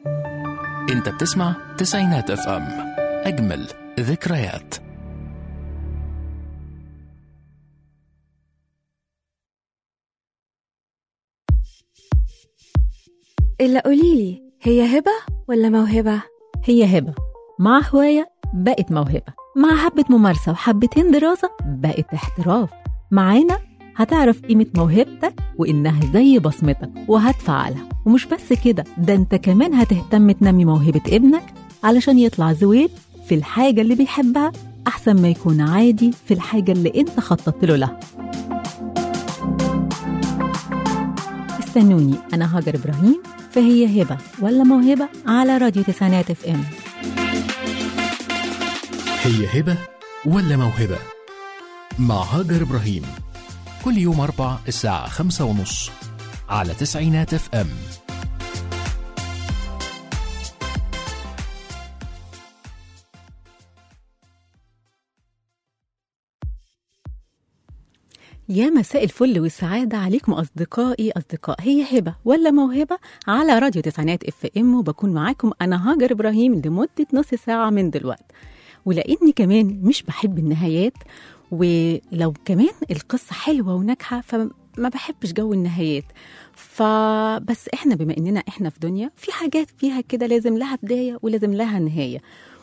انت بتسمع تسعينات اف ام اجمل ذكريات إلا قوليلي هي هبة ولا موهبة؟ هي هبة مع هواية بقت موهبة مع حبة ممارسة وحبتين دراسة بقت احتراف معانا هتعرف قيمة موهبتك وإنها زي بصمتك وهتفعلها ومش بس كده ده انت كمان هتهتم تنمي موهبة ابنك علشان يطلع زويل في الحاجة اللي بيحبها أحسن ما يكون عادي في الحاجة اللي انت خططت له لها استنوني أنا هاجر إبراهيم فهي هبة ولا موهبة على راديو تسعينات اف ام هي هبة ولا موهبة مع هاجر إبراهيم كل يوم أربع الساعة خمسة ونص على تسعينات اف ام يا مساء الفل والسعادة عليكم أصدقائي أصدقاء هي هبة ولا موهبة على راديو تسعينات اف ام وبكون معاكم أنا هاجر إبراهيم لمدة نص ساعة من دلوقتي ولأني كمان مش بحب النهايات ولو كمان القصة حلوة وناجحة فما بحبش جو النهايات فبس احنا بما اننا احنا في دنيا في حاجات فيها كده لازم لها بداية ولازم لها نهاية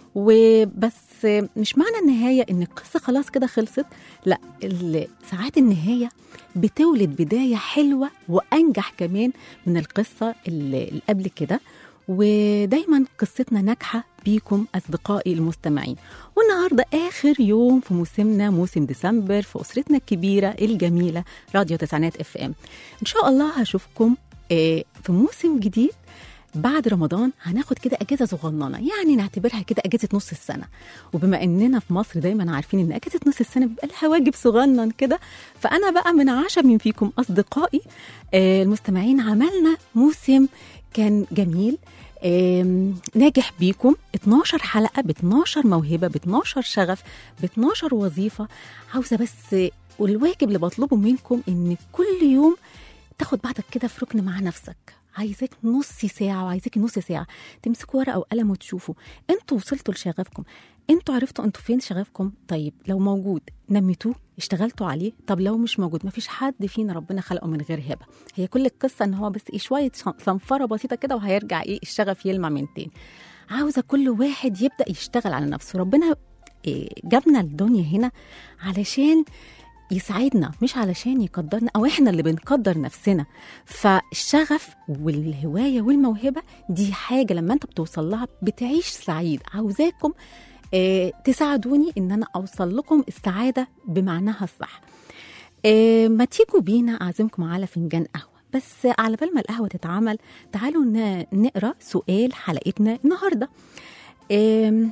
وبس مش معنى النهاية ان القصة خلاص كده خلصت لا ال- ساعات النهاية بتولد بداية حلوة وأنجح كمان من القصة اللي اللي قبل كده ودايما قصتنا ناجحة بيكم أصدقائي المستمعين والنهاردة آخر يوم في موسمنا موسم ديسمبر في أسرتنا الكبيرة الجميلة راديو تسعينات اف ام إن شاء الله هشوفكم آه، في موسم جديد بعد رمضان هناخد كده اجازه صغننه يعني نعتبرها كده اجازه نص السنه وبما اننا في مصر دايما عارفين ان اجازه نص السنه بيبقى لها واجب صغنن كده فانا بقى من عشم من فيكم اصدقائي آه، المستمعين عملنا موسم كان جميل آم، ناجح بيكم 12 حلقه ب 12 موهبه ب 12 شغف ب 12 وظيفه عاوزه بس والواجب اللي بطلبه منكم ان كل يوم تاخد بعضك كده في ركن مع نفسك عايزاك نص ساعة وعايزاك نص ساعة تمسكوا ورقة وقلم وتشوفوا انتوا وصلتوا لشغفكم انتوا عرفتوا انتوا فين شغفكم طيب لو موجود نميتوه اشتغلتوا عليه طب لو مش موجود مفيش حد فينا ربنا خلقه من غير هبة هي كل القصة ان هو بس ايه شوية صنفرة بسيطة كده وهيرجع ايه الشغف يلمع من تاني عاوزة كل واحد يبدأ يشتغل على نفسه ربنا إيه جابنا الدنيا هنا علشان يساعدنا مش علشان يقدرنا او احنا اللي بنقدر نفسنا فالشغف والهوايه والموهبه دي حاجه لما انت بتوصل لها بتعيش سعيد عاوزاكم آه تساعدوني ان انا اوصل لكم السعاده بمعناها الصح آه ما تيجوا بينا اعزمكم على فنجان قهوه بس على بال ما القهوه تتعمل تعالوا ن- نقرا سؤال حلقتنا النهارده آم،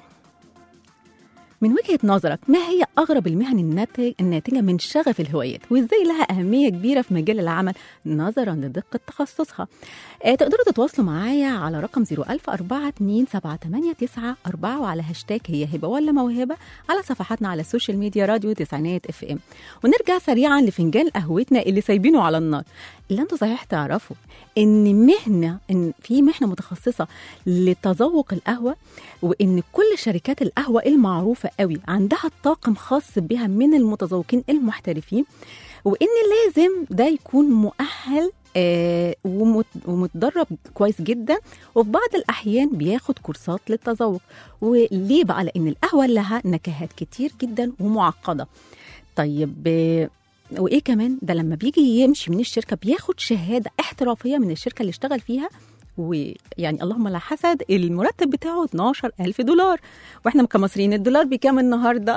من وجهة نظرك ما هي أغرب المهن الناتج- الناتجة من شغف الهوايات وإزاي لها أهمية كبيرة في مجال العمل نظرا لدقة تخصصها آه تقدروا تتواصلوا معايا على رقم 010427889 وعلى هاشتاج هي هبة ولا موهبة على صفحاتنا على السوشيال ميديا راديو تسعينات اف ام ونرجع سريعا لفنجان قهوتنا اللي سايبينه على النار اللي انتوا صحيح تعرفوا ان مهنه ان في مهنه متخصصه لتذوق القهوه وان كل شركات القهوه المعروفه قوي عندها طاقم خاص بها من المتذوقين المحترفين وان لازم ده يكون مؤهل آه ومت- ومتدرب كويس جدا وفي بعض الاحيان بياخد كورسات للتذوق وليه بقى لان القهوه لها نكهات كتير جدا ومعقده طيب آه، وايه كمان ده لما بيجي يمشي من الشركه بياخد شهاده احترافيه من الشركه اللي اشتغل فيها ويعني اللهم لا حسد المرتب بتاعه 12 ألف دولار واحنا كمصريين الدولار بكام النهارده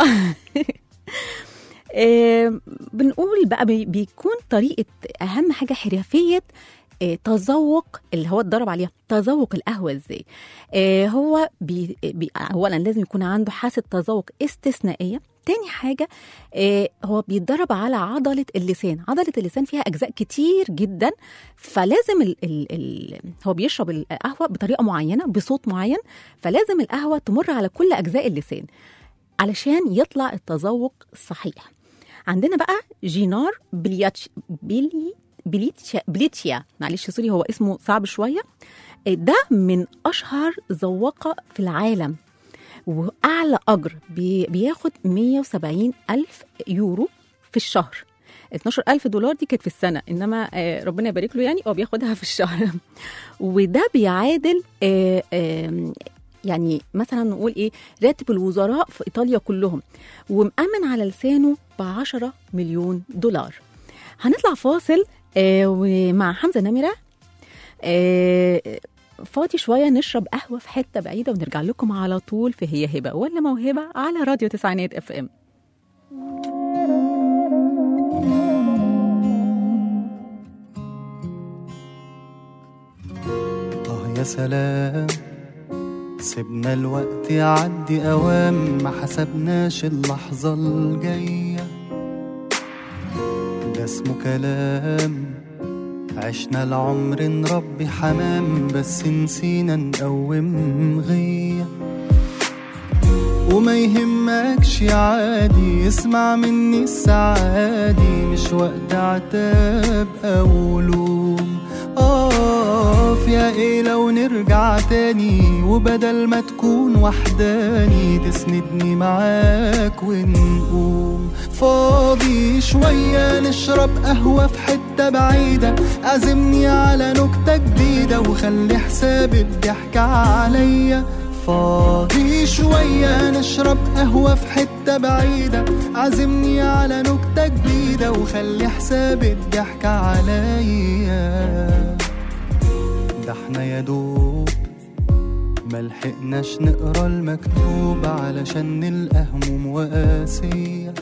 آه، بنقول بقى بي- بيكون طريقه اهم حاجه حرفيه آه، تذوق اللي هو اتدرب عليها تذوق القهوه ازاي آه، هو بي بي اولا لازم يكون عنده حاسه تذوق استثنائيه تاني حاجة آه، هو بيتدرب على عضلة اللسان عضلة اللسان فيها أجزاء كتير جدا فلازم ال ال ال هو بيشرب القهوة بطريقة معينة بصوت معين فلازم القهوة تمر على كل أجزاء اللسان علشان يطلع التذوق الصحيح عندنا بقى جينار بلياتش بلي بليتشيا بليتشيا معلش سوري هو اسمه صعب شويه آه، ده من اشهر ذواقه في العالم واعلى اجر بي- بياخد 170 الف يورو في الشهر 12 ألف دولار دي كانت في السنة إنما آه، ربنا يبارك له يعني هو بياخدها في الشهر وده بيعادل آه، آم، يعني مثلا نقول إيه راتب الوزراء في إيطاليا كلهم ومأمن على لسانه ب 10 مليون دولار هنطلع فاصل آه، ومع حمزة نمرة آه، فاضي شوية نشرب قهوة في حتة بعيدة ونرجع لكم على طول في هي هبة ولا موهبة على راديو تسعينات اف ام آه يا سلام سيبنا الوقت يعدي أوام ما حسبناش اللحظة الجاية ده اسمه كلام عشنا العمر نربي حمام بس نسينا نقوم غيه وما يهمكش عادي اسمع مني السعادي مش وقت عتاب او لوم اقف يا ايه لو نرجع تاني وبدل ما تكون وحداني تسندني معاك ونقوم فاضي شوية نشرب قهوة في حتة بعيدة عزمني على نكتة جديدة وخلي حساب الضحك عليا فاضي شوية نشرب قهوة في حتة بعيدة عزمني على نكتة جديدة وخلي حساب الضحك عليا ده احنا يا دوب ملحقناش نقرا المكتوب علشان نلقى هموم وقاسية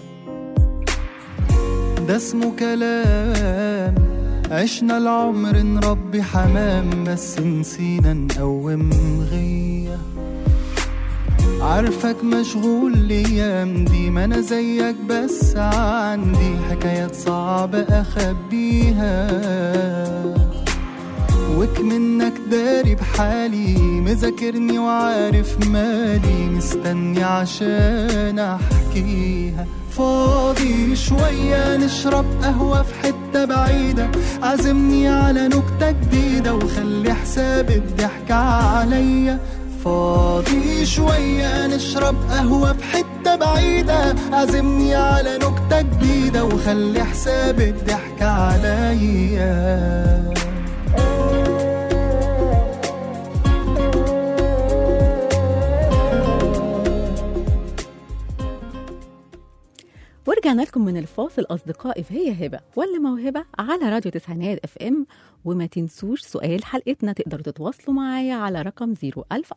ده اسمه كلام عشنا العمر نربي حمام بس نسينا نقوم غيه عارفك مشغول الايام دي ما انا زيك بس عندي حكايات صعبة اخبيها وك منك داري بحالي مذاكرني وعارف مالي مستني عشان احكيها فاضي شوية نشرب قهوة في حتة بعيدة عزمني على نكتة جديدة وخلي حساب الضحك عليا فاضي شوية نشرب قهوة في حتة بعيدة عزمني على نكتة جديدة وخلي حساب الضحك عليا ورجعنا لكم من الفاصل أصدقائي في هي هبة ولا موهبة على راديو تسعينات اف ام وما تنسوش سؤال حلقتنا تقدروا تتواصلوا معايا على رقم 010427894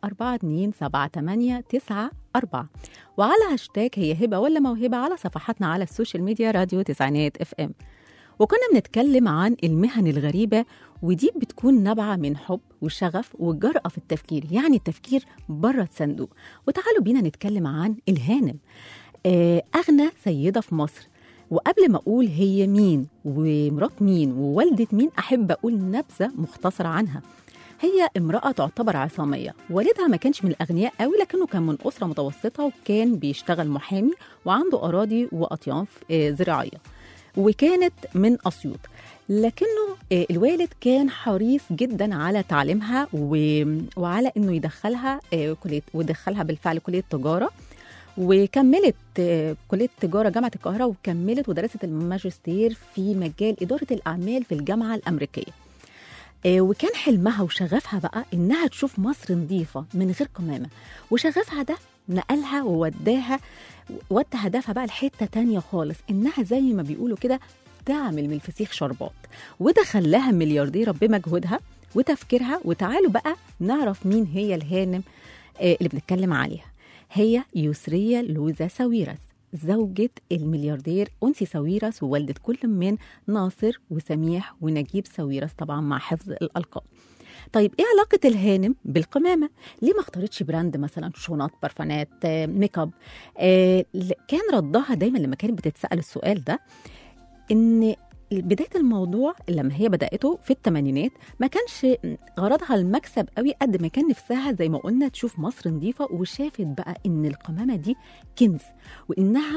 وعلى هاشتاج هي هبة ولا موهبة على صفحاتنا على السوشيال ميديا راديو تسعينات اف ام وكنا بنتكلم عن المهن الغريبة ودي بتكون نابعة من حب وشغف والجرأة في التفكير يعني التفكير بره الصندوق وتعالوا بينا نتكلم عن الهانم آه، أغنى سيدة في مصر وقبل ما أقول هي مين ومرات مين ووالدة مين أحب أقول نبذة مختصرة عنها هي امرأة تعتبر عصامية والدها ما كانش من الأغنياء قوي لكنه كان من أسرة متوسطة وكان بيشتغل محامي وعنده أراضي وأطياف آه، زراعية وكانت من أسيوط لكنه آه، الوالد كان حريص جدا على تعليمها و- وعلى انه يدخلها آه، كليه ودخلها بالفعل كليه تجاره وكملت آه، كليه تجاره جامعه القاهره وكملت ودرست الماجستير في مجال اداره الاعمال في الجامعه الامريكيه آه، وكان حلمها وشغفها بقى انها تشوف مصر نظيفه من غير قمامه وشغفها ده نقلها ووداها ودى هدفها بقى لحته تانية خالص انها زي ما بيقولوا كده تعمل من الفسيخ شربات وده خلاها مليارديره بمجهودها وتفكيرها وتعالوا بقى نعرف مين هي الهانم آه، اللي بنتكلم عليها هي يسرية لوزة ساويرس زوجة الملياردير أنسي ساويرس ووالدة كل من ناصر وسميح ونجيب ساويرس طبعا مع حفظ الألقاب طيب ايه علاقة الهانم بالقمامة؟ ليه ما اختارتش براند مثلا شنط برفانات آه، ميك اب؟ آه ل- كان ردها دايما لما كانت بتتسأل السؤال ده ان بدايه الموضوع لما هي بداته في الثمانينات ما كانش غرضها المكسب قوي قد ما كان نفسها زي ما قلنا تشوف مصر نظيفه وشافت بقى ان القمامه دي كنز وانها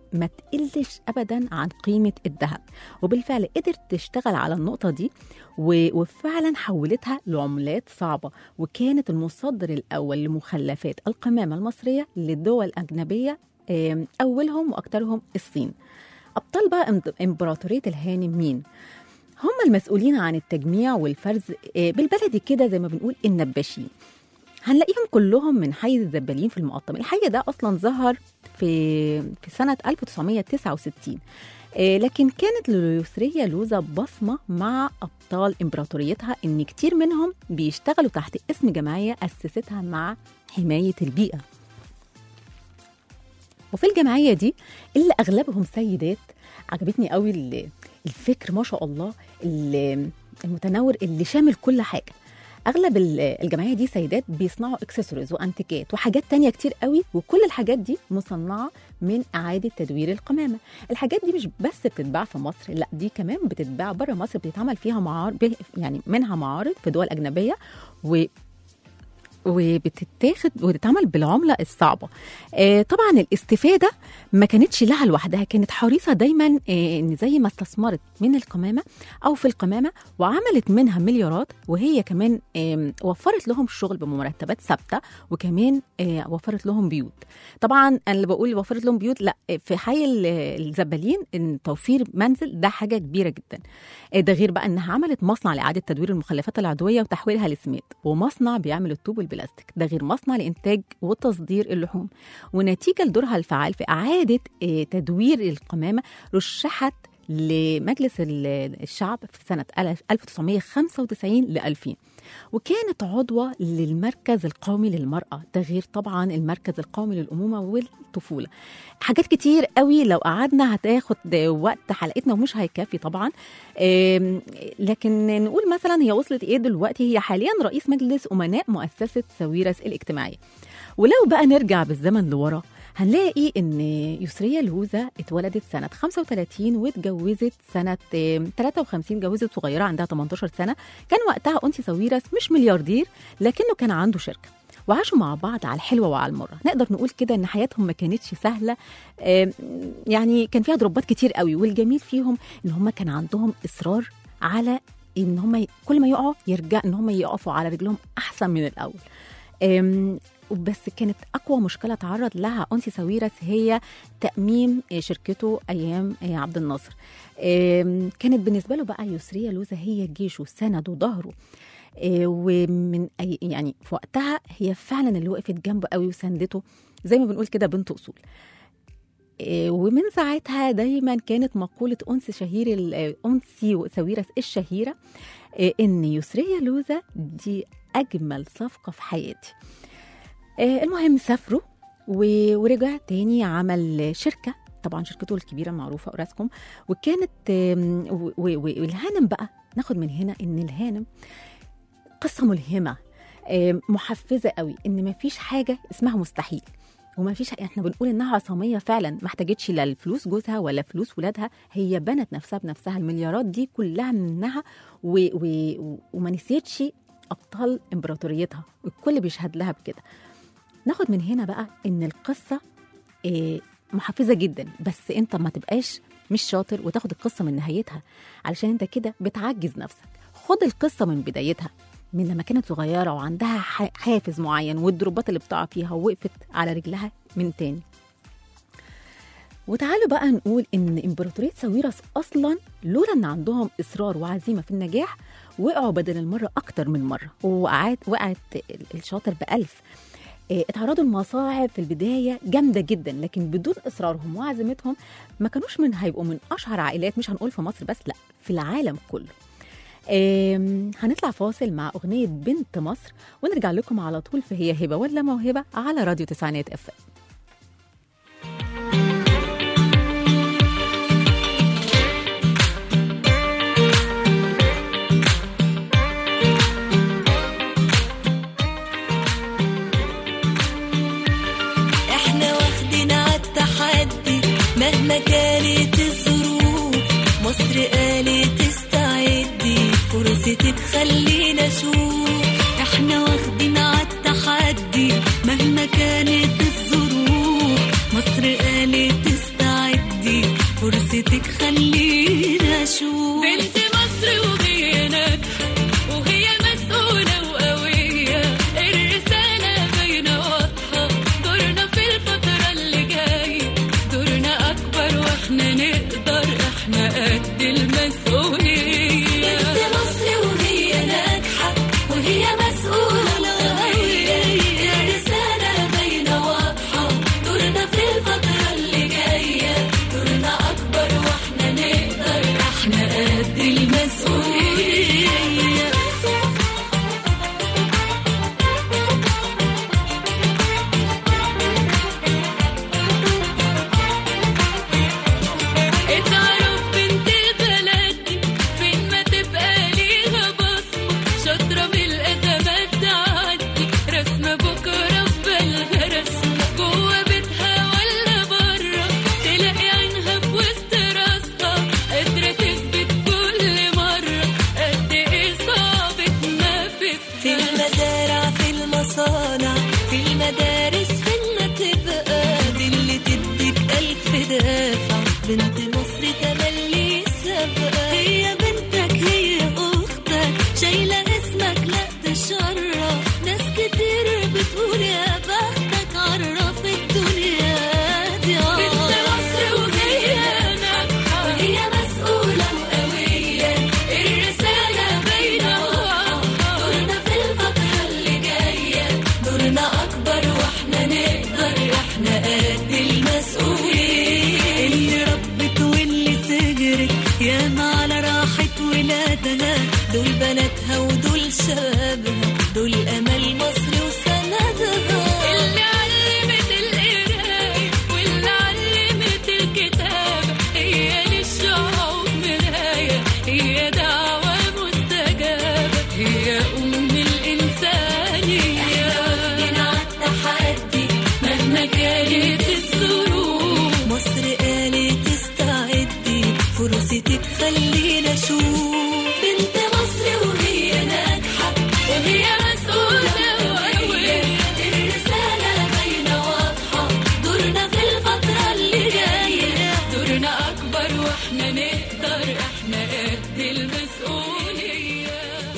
ما تقلش ابدا عن قيمه الذهب وبالفعل قدرت تشتغل على النقطه دي و- وفعلا حولتها لعملات صعبه وكانت المصدر الاول لمخلفات القمامه المصريه للدول الاجنبيه آم، اولهم واكثرهم الصين ابطال بقى إمد- امبراطوريه الهانم مين هم المسؤولين عن التجميع والفرز آه، بالبلدي كده زي ما بنقول النباشين هنلاقيهم كلهم من حي الزبالين في المقطم الحي ده اصلا ظهر في في سنه 1969 آه، لكن كانت لليسرية لوزة بصمة مع أبطال إمبراطوريتها إن كتير منهم بيشتغلوا تحت اسم جمعية أسستها مع حماية البيئة وفي الجمعية دي اللي أغلبهم سيدات عجبتني قوي ال- الفكر ما شاء الله ال- المتنور اللي شامل كل حاجة اغلب ال- الجمعيه دي سيدات بيصنعوا اكسسوارز وانتيكات وحاجات تانية كتير قوي وكل الحاجات دي مصنعه من اعاده تدوير القمامه الحاجات دي مش بس بتتباع في مصر لا دي كمان بتتباع بره مصر بتتعمل فيها معارض يعني منها معارض في دول اجنبيه و وبتتاخد وتتعمل بالعمله الصعبه آه طبعا الاستفاده ما كانتش لها لوحدها كانت حريصه دايما آه ان زي ما استثمرت من القمامه او في القمامه وعملت منها مليارات وهي كمان آم، وفرت لهم شغل بمرتبات ثابته وكمان آه، وفرت لهم بيوت طبعا انا اللي بقول وفرت لهم بيوت لا آه، في حي ال- الزبالين ان توفير منزل ده حاجه كبيره جدا آه، ده غير بقى انها عملت مصنع لاعاده تدوير المخلفات العضويه وتحويلها لسماد ومصنع بيعمل الطوب والبلاستيك ده غير مصنع لانتاج وتصدير اللحوم ونتيجه لدورها الفعال في اعاده آه، تدوير القمامه رشحت لمجلس ال- الشعب في سنة 1995 ل 2000 وكانت عضوة للمركز القومي للمرأة ده غير طبعا المركز القومي للأمومة والطفولة حاجات كتير قوي لو قعدنا هتاخد وقت حلقتنا ومش هيكفي طبعا آم، لكن نقول مثلا هي وصلت ايه دلوقتي هي حاليا رئيس مجلس أمناء مؤسسة ساويرس الاجتماعية ولو بقى نرجع بالزمن لورا هنلاقي ان يسرية لوزة اتولدت سنة 35 واتجوزت سنة آم، 53 اتجوزت صغيرة عندها 18 سنة كان وقتها أنسي ساويرس مش ملياردير لكنه كان عنده شركة وعاشوا مع بعض على الحلوة وعلى المرة نقدر نقول كده ان حياتهم ما كانتش سهلة آم، يعني كان فيها ضربات كتير قوي والجميل فيهم ان هم كان عندهم إصرار على ان هم ي- كل ما يقعوا يرجع ان هم يقفوا على رجلهم احسن من الاول أم، بس كانت اقوى مشكله تعرض لها انسي ساويرس هي تاميم آه، شركته ايام آه، عبد الناصر أم، كانت بالنسبه له بقى يسريه لوزه هي جيشه سنده ظهره آه، ومن أي يعني في وقتها هي فعلا اللي وقفت جنبه قوي وساندته زي ما بنقول كده بنت اصول آه، ومن ساعتها دايما كانت مقولة أنس شهير ال- آه، أنسي ساويرس الشهيرة آه، إن يسرية لوزة دي أجمل صفقة في حياتي آه، المهم سافروا و- ورجع تاني عمل شركة طبعا شركته الكبيرة معروفة أوراسكوم وكانت آم، و- و- و- والهانم بقى ناخد من هنا إن الهانم قصة ملهمة آم، محفزة قوي إن مفيش حاجة اسمها مستحيل وما فيش احنا بنقول انها عصاميه فعلا ما احتاجتش لا الفلوس جوزها ولا فلوس ولادها هي بنت نفسها بنفسها المليارات دي كلها منها و... و... وما نسيتش ابطال امبراطوريتها الكل بيشهد لها بكده ناخد من هنا بقى ان القصه إيه محفزه جدا بس انت ما تبقاش مش شاطر وتاخد القصه من نهايتها علشان انت كده بتعجز نفسك خد القصه من بدايتها من لما كانت صغيره وعندها ح- حافز معين والضربات اللي بتقع فيها ووقفت على رجلها من تاني وتعالوا بقى نقول ان امبراطوريه ساويرس اصلا لولا ان عندهم اصرار وعزيمه في النجاح وقعوا بدل المره اكتر من مره ووقعت وقعت الشاطر بألف آه، اتعرضوا لمصاعب في البدايه جامده جدا لكن بدون اصرارهم وعزيمتهم ما كانوش من هيبقوا من اشهر عائلات مش هنقول في مصر بس لا في العالم كله آم، هنطلع فاصل مع أغنية بنت مصر ونرجع لكم على طول في هي هبة ولا موهبة على راديو تسعينات اف احنا واخدين عالتحدي مهما كانت الظروف مصر قالت استعدي فرصتك خلينا اشوف احنا واخدين عالتحدي مهما كانت الظروف وهي مسؤولة وهي الرسالة باينة واضحة دورنا في الفترة اللي جاية دورنا أكبر واحنا نقدر احنا قد المسؤولية اتعرف بنت البلد دي فين ما تبقى ليها بصمة شاطرة بالأزمات تعدي رسمة بكرة في بالها رسمة جوه بيتها ولا بره تلاقي عينها في وسط راسها قادرة تثبت كل مرة قد إيه صعب تنافس في المزارع في المصانع في المدارس فين ما تبقى دي اللي تديك ألف دافع بنت مصر تملي سابقة هي بنتك هي أختك شايلة اسمك لا تشرف ناس كتير بتقول يا بختك عرف الدنيا دي بنت مصر وهي ناجحة وهي مسؤولة وقوية الرسالة باينة واضحة دورنا في الفترة اللي جاية دورنا أكبر واحنا نقدر احنا قد المسؤولية اللي ربت واللي سهرت ياما على راحة ولادها دول بناتها ودول شبابها دول أمل مصر وسندها اللي علمت القراية واللي علمت الكتابة هي للشعوب مراية هي دعوة مستجابة هي أم الإنسانية احنا التحدي مهما كانت الظروف مصر قالت استعدي فرصتك خلينا نشوف بنت مصر وهي ناجحة وهي مسؤولة وقوية الرسالة باينة واضحة دورنا في الفترة اللي جاية دورنا أكبر واحنا نقدر احنا قد المسؤولية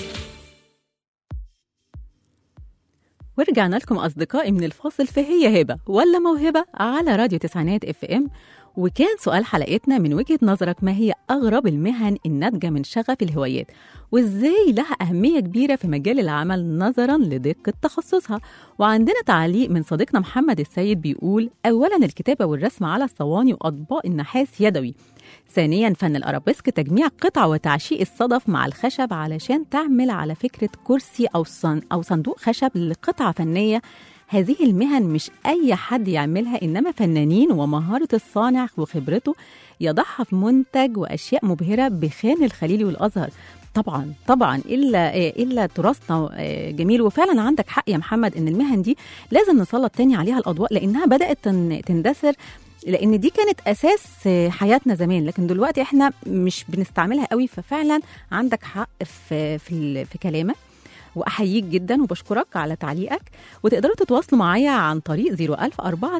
ورجعنا لكم أصدقائي من الفاصل فهي هبة ولا موهبة على راديو تسعينات اف ام وكان سؤال حلقتنا من وجهة نظرك ما هي أغرب المهن الناتجة من شغف الهوايات وإزاي لها أهمية كبيرة في مجال العمل نظرا لدقة تخصصها وعندنا تعليق من صديقنا محمد السيد بيقول أولا الكتابة والرسم على الصواني وأطباق النحاس يدوي ثانيا فن الارابيسك تجميع قطع وتعشيق الصدف مع الخشب علشان تعمل على فكره كرسي او صن او صندوق خشب لقطعه فنيه هذه المهن مش اي حد يعملها انما فنانين ومهاره الصانع وخبرته يضعها في منتج واشياء مبهره بخان الخليلي والازهر طبعا طبعا الا الا تراثنا آه، جميل وفعلا عندك حق يا محمد ان المهن دي لازم نسلط تاني عليها الاضواء لانها بدات تن- تندثر لان دي كانت اساس آه، حياتنا زمان لكن دلوقتي احنا مش بنستعملها قوي ففعلا عندك حق في في, ال- في كلامك واحييك جدا وبشكرك على تعليقك وتقدروا تتواصلوا معايا عن طريق 01000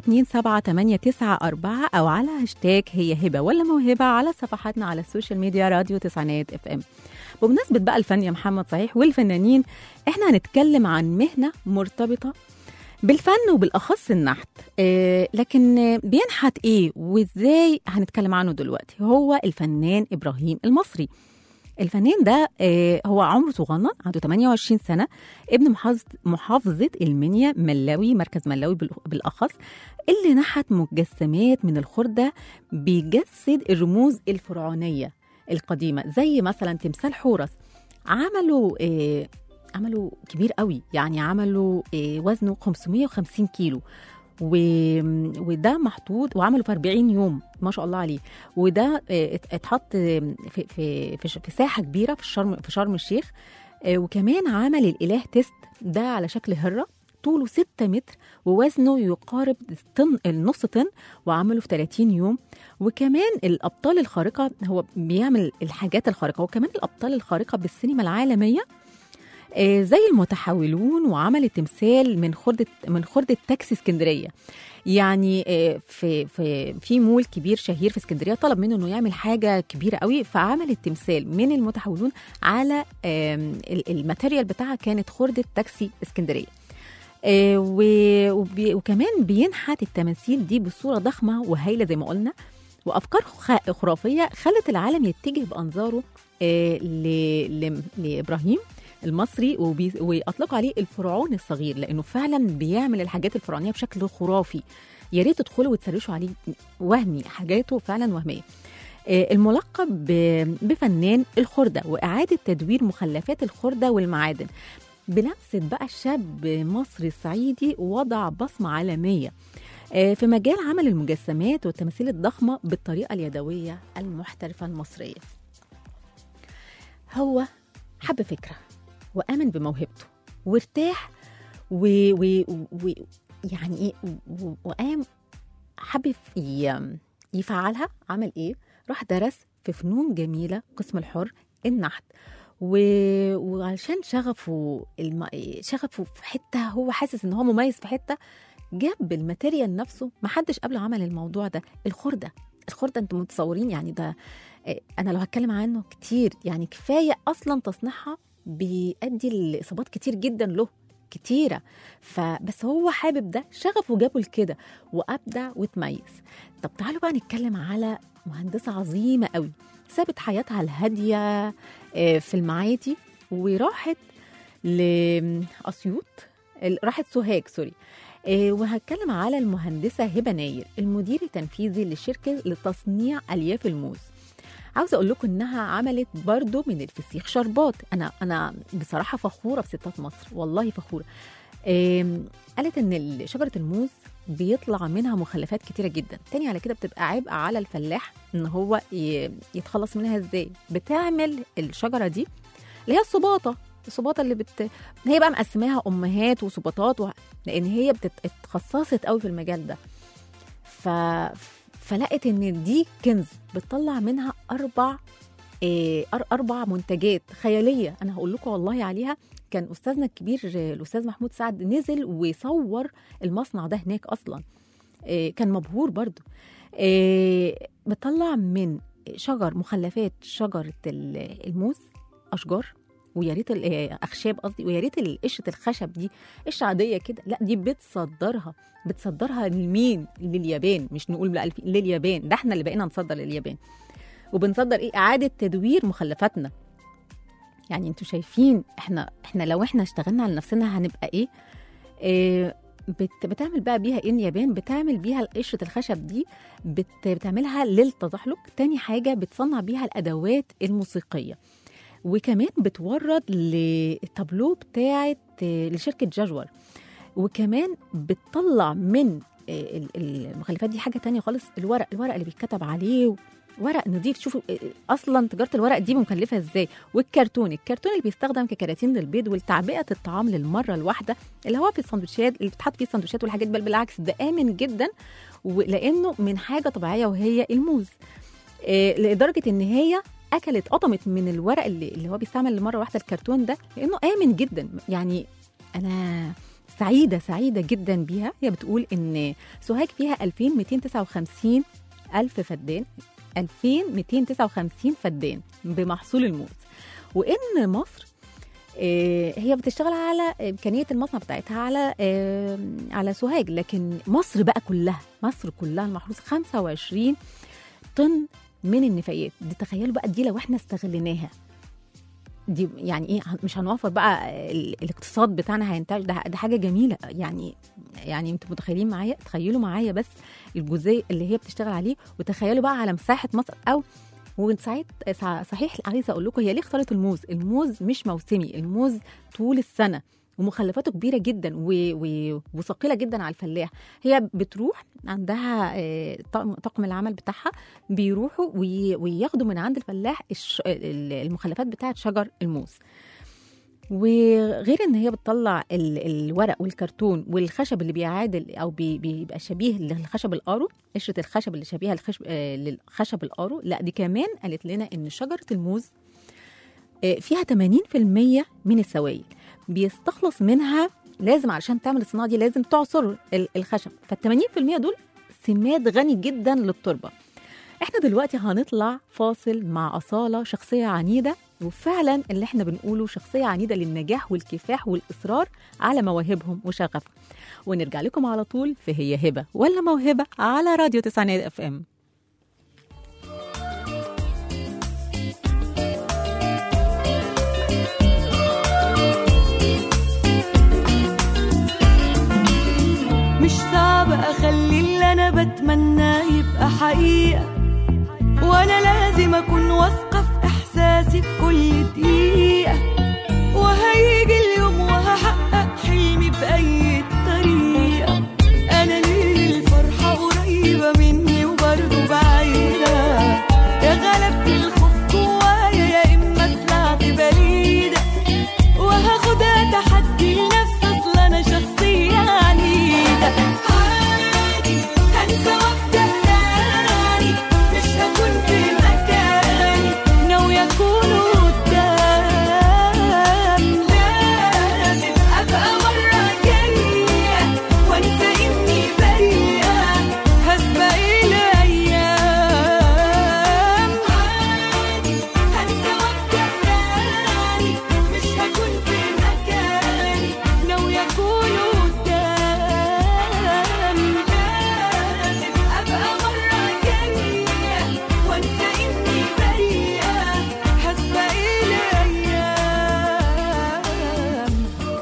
427 او على هاشتاج هي هبه ولا موهبه على صفحاتنا على السوشيال ميديا راديو تسعينات اف ام بمناسبه بقى الفن يا محمد صحيح والفنانين احنا هنتكلم عن مهنه مرتبطه بالفن وبالاخص النحت آه لكن آه، بينحت ايه وازاي هنتكلم عنه دلوقتي هو الفنان ابراهيم المصري الفنان ده آه هو عمره صغنن عنده 28 سنه ابن محافظه محافظه المنيا ملاوي مركز ملاوي بال- بالاخص اللي نحت مجسمات من الخرده بيجسد الرموز الفرعونيه القديمه زي مثلا تمثال حورس عملوا آه عملوا كبير قوي يعني عملوا آه، وزنه 550 كيلو و... وده محطوط وعمله في 40 يوم ما شاء الله عليه وده آه، ات- اتحط آه، في في في, ش- في ساحه كبيره في شرم في شرم الشيخ آه، وكمان عمل الاله تيست ده على شكل هره طوله 6 متر ووزنه يقارب طن النص طن وعمله في 30 يوم وكمان الابطال الخارقه هو بيعمل الحاجات الخارقه وكمان الابطال الخارقه بالسينما العالميه آه، زي المتحولون وعمل التمثال من خردة من خردة تاكسي اسكندرية يعني آه، في في في مول كبير شهير في اسكندريه طلب منه انه يعمل حاجه كبيره قوي فعمل التمثال من المتحولون على آم، ال- الماتيريال بتاعها كانت خرده تاكسي اسكندريه آه، و- وبي- وكمان بينحت التماثيل دي بصوره ضخمه وهايله زي ما قلنا وافكار خ- خرافيه خلت العالم يتجه بانظاره آه، ل- ل- لابراهيم المصري وبي... واطلقوا عليه الفرعون الصغير لانه فعلا بيعمل الحاجات الفرعونيه بشكل خرافي يا ريت تدخلوا وتسرشوا عليه وهمي حاجاته فعلا وهميه آه، الملقب ب- بفنان الخردة وإعادة تدوير مخلفات الخردة والمعادن بلمسة بقى شاب مصري صعيدي وضع بصمة عالمية آه، في مجال عمل المجسمات والتماثيل الضخمة بالطريقة اليدوية المحترفة المصرية هو حب فكرة وآمن بموهبته وارتاح و... و... و... يعني ايه و... وقام حب ي- يفعلها عمل ايه راح درس في فنون جميلة قسم الحر النحت و... وعشان شغفه الم... شغفه في حتة هو حاسس ان هو مميز في حتة جاب الماتيريال نفسه محدش قبل عمل الموضوع ده الخردة الخردة انتم متصورين يعني ده آه، انا لو هتكلم عنه كتير يعني كفاية اصلا تصنيعها بيؤدي لاصابات كتير جدا له كتيرة فبس هو حابب ده شغفه جابه لكده وابدع وتميز طب تعالوا بقى نتكلم على مهندسة عظيمة قوي سابت حياتها الهادية آه، في المعادي وراحت لأسيوط ال- راحت سوهاج سوري آه، وهتكلم على المهندسة هبة ناير المدير التنفيذي لشركة لتصنيع ألياف الموز عاوزه اقول لكم انها عملت برضو من الفسيخ شربات انا انا بصراحه فخوره بستات مصر والله فخوره آم، قالت ان ال- شجره الموز بيطلع منها مخلفات كتيره جدا تاني على كده بتبقى عبء على الفلاح ان هو ي- يتخلص منها ازاي بتعمل الشجره دي اللي هي الصباطه الصباطه اللي بت هي بقى مقسماها امهات وصباطات و... لان هي بتت... اتخصصت قوي في المجال ده ف... فلقت ان دي كنز بتطلع منها اربع إيه أر- اربع منتجات خياليه انا هقول لكم والله عليها كان استاذنا الكبير آه، الاستاذ محمود سعد نزل وصور المصنع ده هناك اصلا إيه كان مبهور برضو إيه بتطلع من شجر مخلفات شجره ال- الموز اشجار ويا ريت ال- آه، اخشاب قصدي ويا ريت ال- قشره الخشب دي قشره عاديه كده لا دي بتصدرها بتصدرها لمين لليابان مش نقول بقى الف- لليابان ده احنا اللي بقينا نصدر لليابان وبنصدر ايه اعاده تدوير مخلفاتنا يعني انتوا شايفين احنا احنا لو احنا اشتغلنا على نفسنا هنبقى ايه, إيه بت بتعمل بقى بيها ايه اليابان بتعمل بيها قشره الخشب دي بت بتعملها للتزحلق تاني حاجه بتصنع بيها الادوات الموسيقيه وكمان بتورد للتابلو بتاعه آه، لشركه جاجور وكمان بتطلع من آه، ال- المخلفات دي حاجه تانية خالص الورق الورق اللي بيتكتب عليه ورق نضيف شوفوا آه، اصلا تجاره الورق دي مكلفه ازاي والكرتون الكرتون اللي بيستخدم ككراتين للبيض ولتعبئه الطعام للمره الواحده اللي هو في السندوتشات اللي بتحط فيه السندوتشات والحاجات بل بالعكس ده امن جدا ولانه من حاجه طبيعيه وهي الموز آه، لدرجه ان هي اكلت قطمت من الورق اللي, اللي هو بيستعمل لمره واحده الكرتون ده لانه امن جدا يعني انا سعيده سعيده جدا بيها هي بتقول ان سوهاج فيها 2259 الف فدان 2259 فدان بمحصول الموز وان مصر آه، هي بتشتغل على امكانيه المصنع بتاعتها على آه، على سوهاج لكن مصر بقى كلها مصر كلها المحروس 25 طن من النفايات دي تخيلوا بقى دي لو احنا استغليناها دي يعني ايه هن- مش هنوفر بقى ال- الاقتصاد بتاعنا هينتج ده, ده حاجه جميله يعني يعني انتوا متخيلين معايا تخيلوا معايا بس الجزء اللي هي بتشتغل عليه وتخيلوا بقى على مساحه مصر او وساعات سع- صحيح عايزه اقول لكم هي ليه اختارت الموز الموز مش موسمي الموز طول السنه ومخلفاته كبيره جدا و... و... وثقيله جدا على الفلاح هي بتروح عندها آه، طاقم طاقم العمل بتاعها بيروحوا وي... وياخدوا من عند الفلاح الش... ال- المخلفات بتاعه شجر الموز وغير ان هي بتطلع ال- الورق والكرتون والخشب اللي بيعادل او بي- بيبقى شبيه للخشب القارو قشره الخشب اللي شبيهه للخشب آه، للخشب القارو لا دي كمان قالت لنا ان شجره الموز آه، فيها 80% من السوائل بيستخلص منها لازم علشان تعمل الصناعه دي لازم تعصر ال- الخشب فال 80% دول سماد غني جدا للتربه احنا دلوقتي هنطلع فاصل مع أصالة شخصية عنيدة وفعلا اللي احنا بنقوله شخصية عنيدة للنجاح والكفاح والإصرار على مواهبهم وشغفهم ونرجع لكم على طول في هي هبة ولا موهبة على راديو تسعينات اف ام نفسي في كل دقيقة وهيجي اليوم وهحقق حلمي بأي طريقة أنا ليه الفرحة قريبة مني وبرضه بعيدة يا غلبت الخوف جوايا يا إما طلعت بريدة وهاخدها تحدي لنفسي أصل أنا شخصية عنيدة عادي هنسى وابدأ تاني مش هكون في مكاني ناوية أكون قدام لازم أبقى مرة جاية وأنسى إني بريئة هسبق الأيام عادي هنسى وابدأ تاني مش هكون في مكاني ناوية أكون قدام لازم أبقى مرة جاية وأنسى إني بريئة هسبق الأيام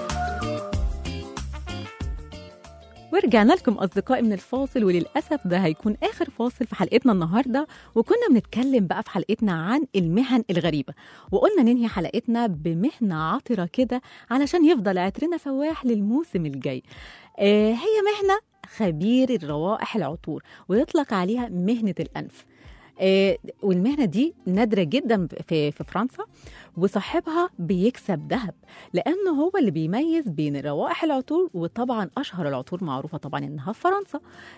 ورجعنا لكم أصدقائي من الفاصل وللأسف ده هيكون آخر فاصل في حلقتنا النهاردة وكنا بنتكلم بقى في حلقتنا عن المهن الغريبة وقلنا ننهي حلقتنا بمهنة عطرة كده علشان يفضل عطرنا فواح للموسم الجاي آه هي مهنة خبير الروائح العطور ويطلق عليها مهنة الأنف آه، والمهنه دي نادره جدا في في فرنسا وصاحبها بيكسب ذهب لانه هو اللي بيميز بين روائح العطور وطبعا اشهر العطور معروفه طبعا انها في فرنسا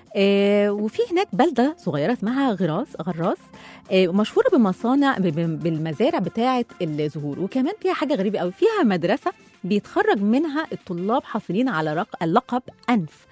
آه، وفي هناك بلده صغيره اسمها غراس غراس آه، مشهوره بمصانع ب- ب- بالمزارع بتاعه الزهور وكمان فيها حاجه غريبه قوي فيها مدرسه بيتخرج منها الطلاب حاصلين على رق- اللقب انف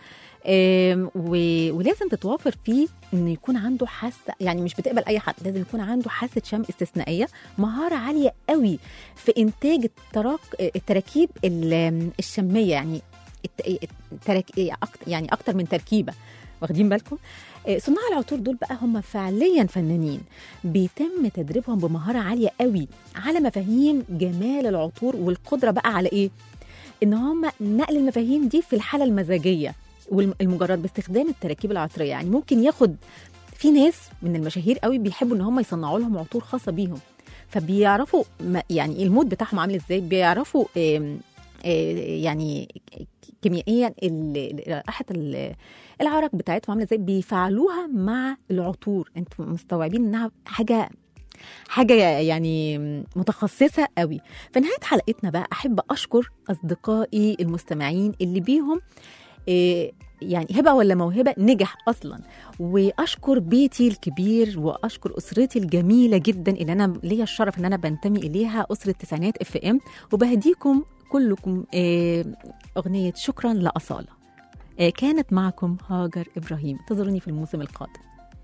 آم، و- ولازم تتوافر فيه انه يكون عنده حاسه يعني مش بتقبل اي حد لازم يكون عنده حاسه شم استثنائيه مهاره عاليه قوي في انتاج التراك التراكيب ال- الشميه يعني الت- التراك أكت- يعني اكتر من تركيبه واخدين بالكم آه، صناع العطور دول بقى هم فعليا فنانين بيتم تدريبهم بمهاره عاليه قوي على مفاهيم جمال العطور والقدره بقى على ايه ان هم نقل المفاهيم دي في الحاله المزاجيه والمجرد باستخدام التراكيب العطريه يعني ممكن ياخد في ناس من المشاهير قوي بيحبوا ان هم يصنعوا لهم عطور خاصه بيهم فبيعرفوا ما- يعني المود بتاعهم عامل ازاي بيعرفوا آم، آه، يعني كيميائيا ال- ال- رائحه ال- العرق بتاعتهم عامله ازاي بيفعلوها مع العطور انتوا مستوعبين انها حاجه حاجه يعني متخصصه قوي في نهايه حلقتنا بقى احب اشكر اصدقائي المستمعين اللي بيهم إيه يعني هبه ولا موهبه نجح اصلا واشكر بيتي الكبير واشكر اسرتي الجميله جدا اللي انا ليا الشرف ان انا بنتمي اليها اسره تسعينات اف ام وبهديكم كلكم إيه اغنيه شكرا لاصاله إيه كانت معكم هاجر ابراهيم انتظروني في الموسم القادم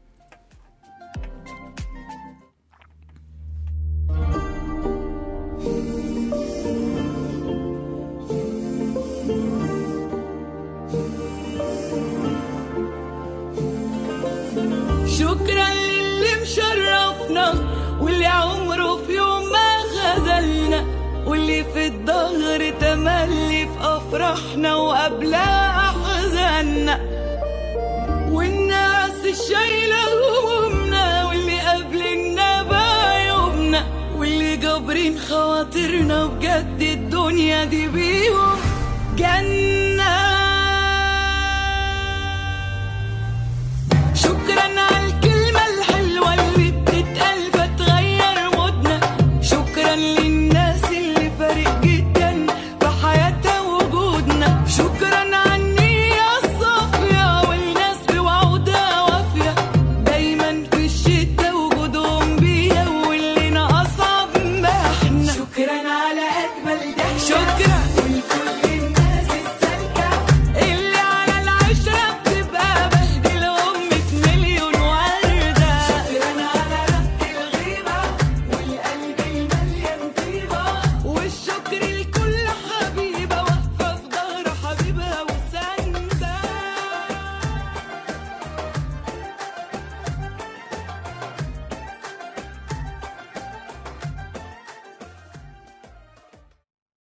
شكرا للي مشرفنا واللي عمره في يوم ما خذلنا واللي في الظهر تملي في افراحنا وقبلها احزاننا والناس الشايله همومنا واللي قابلنا بعيوبنا واللي جابرين خواطرنا بجد الدنيا دي بيهم جنة